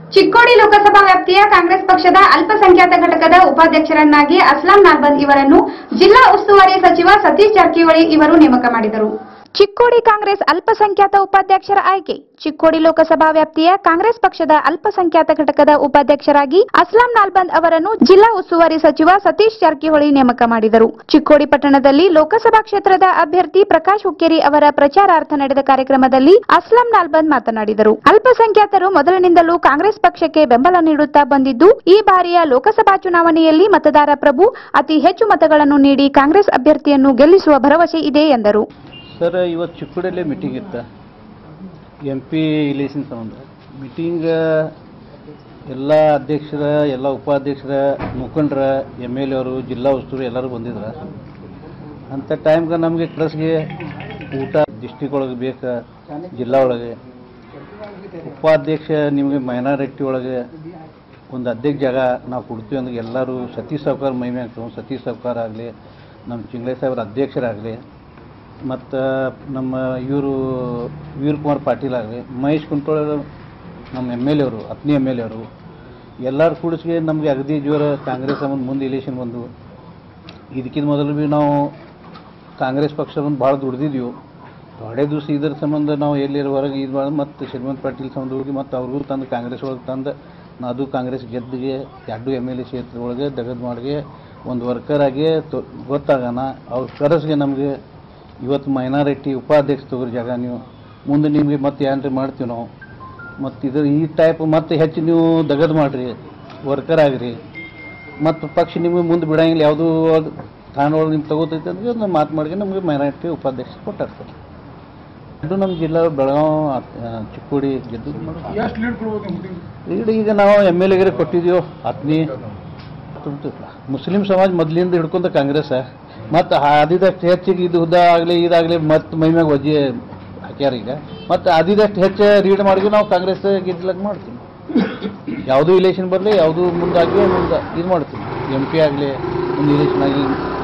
ಚಿಕ್ಕೋಡಿ ಲೋಕಸಭಾ ವ್ಯಾಪ್ತಿಯ ಕಾಂಗ್ರೆಸ್ ಪಕ್ಷದ ಅಲ್ಪಸಂಖ್ಯಾತ ಘಟಕದ ಉಪಾಧ್ಯಕ್ಷರನ್ನಾಗಿ ಅಸ್ಲಾಂ ನಾಲ್ಬಂದ್ ಇವರನ್ನು ಜಿಲ್ಲಾ ಉಸ್ತುವಾರಿ ಸಚಿವ ಸತೀಶ್ ಜಾರಕಿಹೊಳಿ ಇವರು ನೇಮಕ ಮಾಡಿದರು ಚಿಕ್ಕೋಡಿ ಕಾಂಗ್ರೆಸ್ ಅಲ್ಪಸಂಖ್ಯಾತ ಉಪಾಧ್ಯಕ್ಷರ ಆಯ್ಕೆ ಚಿಕ್ಕೋಡಿ ಲೋಕಸಭಾ ವ್ಯಾಪ್ತಿಯ ಕಾಂಗ್ರೆಸ್ ಪಕ್ಷದ ಅಲ್ಪಸಂಖ್ಯಾತ ಘಟಕದ ಉಪಾಧ್ಯಕ್ಷರಾಗಿ ಅಸ್ಲಾಂ ನಾಲ್ಬಂದ್ ಅವರನ್ನು ಜಿಲ್ಲಾ ಉಸ್ತುವಾರಿ ಸಚಿವ ಸತೀಶ್ ಜಾರಕಿಹೊಳಿ ನೇಮಕ ಮಾಡಿದರು ಚಿಕ್ಕೋಡಿ ಪಟ್ಟಣದಲ್ಲಿ ಲೋಕಸಭಾ ಕ್ಷೇತ್ರದ ಅಭ್ಯರ್ಥಿ ಪ್ರಕಾಶ್ ಹುಕ್ಕೇರಿ ಅವರ ಪ್ರಚಾರಾರ್ಥ ನಡೆದ ಕಾರ್ಯಕ್ರಮದಲ್ಲಿ ಅಸ್ಲಾಂ ನಾಲ್ಬಂದ್ ಮಾತನಾಡಿದರು ಅಲ್ಪಸಂಖ್ಯಾತರು ಮೊದಲಿನಿಂದಲೂ ಕಾಂಗ್ರೆಸ್ ಪಕ್ಷಕ್ಕೆ ಬೆಂಬಲ ನೀಡುತ್ತಾ ಬಂದಿದ್ದು ಈ ಬಾರಿಯ ಲೋಕಸಭಾ ಚುನಾವಣೆಯಲ್ಲಿ ಮತದಾರ ಪ್ರಭು ಅತಿ ಹೆಚ್ಚು ಮತಗಳನ್ನು ನೀಡಿ ಕಾಂಗ್ರೆಸ್ ಅಭ್ಯರ್ಥಿಯನ್ನು ಗೆಲ್ಲಿಸುವ ಭರವಸೆ ಇದೆ ಎಂದರು ಸರ್ ಇವತ್ತು ಚಿಕ್ಕುಡಲ್ಲೇ ಮೀಟಿಂಗ್ ಇತ್ತು ಎಂ ಪಿ ಇಲೇಷನ್ ಸಂಬಂಧ ಮೀಟಿಂಗ್ ಎಲ್ಲ ಅಧ್ಯಕ್ಷರ ಎಲ್ಲ ಉಪಾಧ್ಯಕ್ಷರ ಮುಖಂಡರ ಎಮ್ ಎಲ್ ಎವರು ಜಿಲ್ಲಾ ಉಸ್ತುವಾರಿ ಎಲ್ಲರೂ ಬಂದಿದ್ರು ಅಂಥ ಟೈಮ್ಗೆ ನಮಗೆ ಕ್ಲಸ್ಗೆ ಊಟ ಡಿಸ್ಟಿಕ್ ಒಳಗೆ ಬೇಕು ಜಿಲ್ಲಾ ಒಳಗೆ ಉಪಾಧ್ಯಕ್ಷ ನಿಮಗೆ ಮೈನಾರಿಟಿ ಒಳಗೆ ಒಂದು ಅಧ್ಯಕ್ಷ ಜಾಗ ನಾವು ಕೊಡ್ತೀವಿ ಅಂದ್ರೆ ಎಲ್ಲರೂ ಸತೀಶ್ ಸಾವ್ಕಾರ ಮೈಮೆ ಆಗ್ತವೆ ಸತೀಶ್ ಸಾವ್ಕಾರ ಆಗಲಿ ನಮ್ಮ ಚಿಂಗ್ಳೆ ಸಾಹೇಬ್ರ ಅಧ್ಯಕ್ಷರಾಗಲಿ ಮತ್ತು ನಮ್ಮ ಇವರು ವೀರ್ ಕುಮಾರ್ ಪಾಟೀಲ್ ಆಗಲಿ ಮಹೇಶ್ ಕುಂಟೋಳ ನಮ್ಮ ಎಮ್ ಎಲ್ ಎವರು ಹತ್ತನೇ ಎಮ್ ಎಲ್ ಎವರು ಎಲ್ಲರೂ ಕೂಡಿಸ್ಗೆ ನಮಗೆ ಅಗದಿ ಜೋರ ಕಾಂಗ್ರೆಸ್ ಸಂಬಂಧ ಮುಂದೆ ಇಲೆಕ್ಷನ್ ಬಂದು ಇದಕ್ಕಿಂತ ಮೊದಲು ಭೀ ನಾವು ಕಾಂಗ್ರೆಸ್ ಪಕ್ಷ ಬಂದು ಭಾಳ ದುಡ್ದಿದ್ದೀವಿ ಥೋಡೆ ದಿವಸ ಇದ್ರ ಸಂಬಂಧ ನಾವು ಎಲ್ಲಿ ಹೊರಗೆ ಇದು ಮಾಡಿ ಮತ್ತು ಶ್ರೀಮಂತ್ ಪಾಟೀಲ್ ಸಂಬಂಧ ಹೋಗಿ ಮತ್ತು ಅವ್ರಿಗೂ ತಂದು ಕಾಂಗ್ರೆಸ್ ಒಳಗೆ ತಂದು ನಾ ಅದು ಕಾಂಗ್ರೆಸ್ ಗೆದ್ದಿಗೆ ಎರಡು ಎಮ್ ಎಲ್ ಎ ಕ್ಷೇತ್ರ ಒಳಗೆ ದಗದ್ ಮಾಡಿಗೆ ಒಂದು ವರ್ಕರ್ ಆಗಿ ತೊ ಗೊತ್ತಾಗೋಣ ಅವ್ರ ಕರಸ್ಗೆ ನಮಗೆ ಇವತ್ತು ಮೈನಾರಿಟಿ ಉಪಾಧ್ಯಕ್ಷ ತಗೋರಿ ಜಾಗ ನೀವು ಮುಂದೆ ನಿಮಗೆ ಮತ್ತೆ ಏನ್ರಿ ಮಾಡ್ತೀವಿ ನಾವು ಮತ್ತು ಇದು ಈ ಟೈಪ್ ಮತ್ತೆ ಹೆಚ್ಚು ನೀವು ದಗದ್ ಮಾಡಿರಿ ವರ್ಕರ್ ಆಗಿರಿ ಮತ್ತು ಪಕ್ಷ ನಿಮಗೆ ಮುಂದೆ ಬಿಡಂಗಿಲ್ಲ ಯಾವುದೂ ತಾಣ ಒಳಗೆ ನಿಮ್ಗೆ ತಗೋತೈತೆ ಅಂದ್ರೆ ನಾವು ಮಾತು ಮಾಡಿ ನಮಗೆ ಮೈನಾರಿಟಿ ಉಪಾಧ್ಯಕ್ಷ ಕೊಟ್ಟಾರ ಸರ್ ಅದು ನಮ್ಮ ಜಿಲ್ಲಾ ಬೆಳಗಾವಿ ಆ, ಚಿಕ್ಕೋಡಿ ಗೆದ್ದು ಈಗ ಈಗ ನಾವು ಎಮ್ ಎಲ್ ಎಗರೆ ಕೊಟ್ಟಿದ್ದೀವೋ ಹತ್ನಿ ಮುಸ್ಲಿಂ ಸಮಾಜ ಮೊದಲಿಂದ ಹಿಡ್ಕೊಂಡ ಕಾಂಗ್ರೆಸ್ ಮತ್ತು ಆದಿದಷ್ಟು ಹೆಚ್ಚಿಗೆ ಇದು ಹುದ್ದ ಆಗಲಿ ಇದಾಗಲಿ ಮತ್ತು ಮೈಮ್ಯಾಗ ವಜ್ಜೆ ಹಾಕ್ಯಾರ ಈಗ ಮತ್ತು ಆದಿದಷ್ಟು ಹೆಚ್ಚು ರೀಡ್ ಮಾಡಿದ್ವಿ ನಾವು ಕಾಂಗ್ರೆಸ್ ಗೆದ್ದಿಲಾಗ ಮಾಡ್ತೀವಿ ಯಾವುದೂ ಇಲೆಕ್ಷನ್ ಬರಲಿ ಯಾವುದೂ ಮುಂದಾಗಿ ಮುಂದೆ ಇದು ಮಾಡ್ತೀವಿ ಎಂ ಪಿ ಆಗಲಿ ಒಂದು ಇಲೆಕ್ಷನ್ ಆಗಲಿ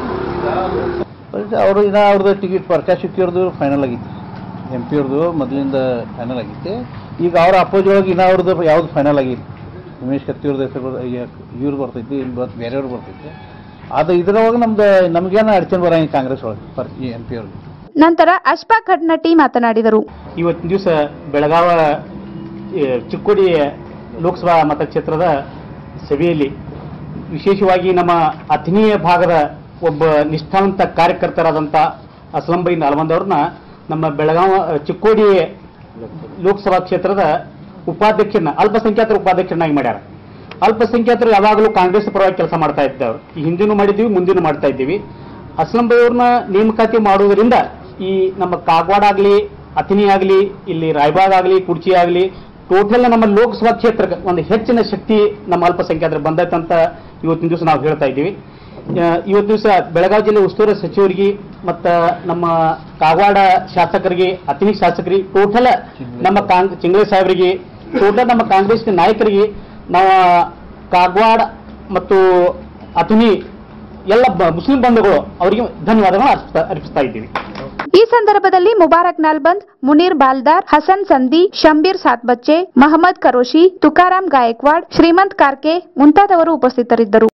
ಅವರು ಇನ್ನು ಅವ್ರದ್ದು ಟಿಕೆಟ್ ಪ್ರಕಾಶ್ ಹುಕ್ಕಿಯವ್ರದ್ದು ಫೈನಲ್ ಆಗಿತ್ತು ಎಂ ಪಿ ಅವ್ರದ್ದು ಮೊದಲಿಂದ ಫೈನಲ್ ಆಗಿತ್ತು ಈಗ ಅವ್ರ ಅಪೋಸ್ ಒಳಗೆ ಇನ್ನು ಅವ್ರದ್ದು ಯಾವುದು ಫೈನಲ್ ಆಗಿಲ್ಲ ಉಮೇಶ್ ಕತ್ತಿಯವ್ರದ್ದು ಹೆಸರು ಬರ್ ಇವ್ರು ಬರ್ತೈತಿ ಇಲ್ಲಿ ಬರ್ ಬೇರೆಯವ್ರು ಬರ್ತೈತಿ ಅದು ಇದ್ರೊಳಗೆ ನಮ್ದು ನಮಗೇನು ಅಡಚಣೆ ಬರಂಗಿಲ್ಲ ಕಾಂಗ್ರೆಸ್ ಒಳಗೆ ಪರ್ ಎಂ ಪಿ ಅವ್ರಿಗೆ ನಂತರ ಅಶ್ಫಾಕ್ ಖಡ್ನಟ್ಟಿ ಮಾತನಾಡಿದರು ಇವತ್ತಿನ ದಿವಸ ಬೆಳಗಾವ ಏ, ಚಿಕ್ಕೋಡಿ ಲೋಕಸಭಾ ಮತಕ್ಷೇತ್ರದ ಸಭೆಯಲ್ಲಿ ವಿಶೇಷವಾಗಿ ನಮ್ಮ ಅಥಣೀಯ ಭಾಗದ ಒಬ್ಬ ನಿಷ್ಠಾವಂತ ಕಾರ್ಯಕರ್ತರಾದಂಥ ಅಸ್ಲಂಬೈ ನಾಲ್ವಂದ್ ಅವ್ರನ್ನ ನಮ್ಮ ಬೆಳಗಾವ ಚಿಕ್ಕೋಡಿ ಲೋಕಸಭಾ ಕ್ಷೇತ್ರದ ಉಪಾಧ್ಯಕ್ಷರನ್ನ ಅಲ್ಪಸಂಖ್ಯಾತರ ಉಪಾಧ್ಯಕ್ಷರನ್ನಾಗಿ ಮಾಡ್ಯಾರ ಅಲ್ಪಸಂಖ್ಯಾತರು ಯಾವಾಗಲೂ ಕಾಂಗ್ರೆಸ್ ಪರವಾಗಿ ಕೆಲಸ ಮಾಡ್ತಾ ಇದ್ದವರು ಈ ಹಿಂದಿನೂ ಮಾಡಿದ್ದೀವಿ ಮುಂದಿನೂ ಮಾಡ್ತಾ ಇದ್ದೀವಿ ಅಸ್ಲಂ ಬೈ ಅವ್ರನ್ನ ನೇಮಕಾತಿ ಮಾಡುವುದರಿಂದ ಈ ನಮ್ಮ ಕಾಗವಾಡ ಆಗಲಿ ಅಥಣಿ ಆಗಲಿ ಇಲ್ಲಿ ರಾಯಬಾಗ್ ಆಗಲಿ ಕುರ್ಚಿ ಆಗಲಿ ಟೋಟಲ್ ನಮ್ಮ ಲೋಕಸಭಾ ಕ್ಷೇತ್ರಕ್ಕೆ ಒಂದು ಹೆಚ್ಚಿನ ಶಕ್ತಿ ನಮ್ಮ ಅಲ್ಪಸಂಖ್ಯಾತರು ಬಂದೈತಂತ ಇವತ್ತಿನ ದಿವಸ ನಾವು ಹೇಳ್ತಾ ಇದ್ದೀವಿ ಆ, ಇವತ್ತು ದಿವಸ ಬೆಳಗಾವಿ ಜಿಲ್ಲೆ ಉಸ್ತುವಾರಿ ಸಚಿವರಿಗೆ ಮತ್ತು ನಮ್ಮ ಕಾಗವಾಡ ಶಾಸಕರಿಗೆ ಅಥಣಿ ಶಾಸಕರಿಗೆ ಟೋಟಲ್ ನಮ್ಮ ಕಾಂಗ್ ಚಿಂಗ್ಳೆ ಸಾಹೇಬರಿಗೆ ಟೋಟಲ್ ನಮ್ಮ ಕಾಂಗ್ರೆಸ್ ನಾಯಕರಿಗೆ ನಾವು ಕಾಗವಾಡ ಮತ್ತು ಅಥಣಿ ಎಲ್ಲ ಬ- ಮುಸ್ಲಿಂ ಬಂಧುಗಳು ಅವರಿಗೆ ಧನ್ಯವಾದಗಳನ್ನು ಅರ್ಪಿಸ್ತಾ ಅರ್ಪಿಸ್ತಾ ಇದ್ದೀವಿ ಈ ಸಂದರ್ಭದಲ್ಲಿ ಮುಬಾರಕ್ ನಾಲ್ಬಂದ್ ಮುನೀರ್ ಬಾಲ್ದಾರ್ ಹಸನ್ ಸಂದಿ ಶಂಬೀರ್ ಸಾತ್ಬಚ್ಚೆ ಮಹಮ್ಮದ್ ಕರೋಶಿ ತುಕಾರಾಂ ಗಾಯಕ್ವಾಡ್ ಶ್ರೀಮಂತ್ ಕಾರ್ಕೆ ಮುಂತಾದವರು ಉಪಸ್ಥಿತರಿದ್ದರು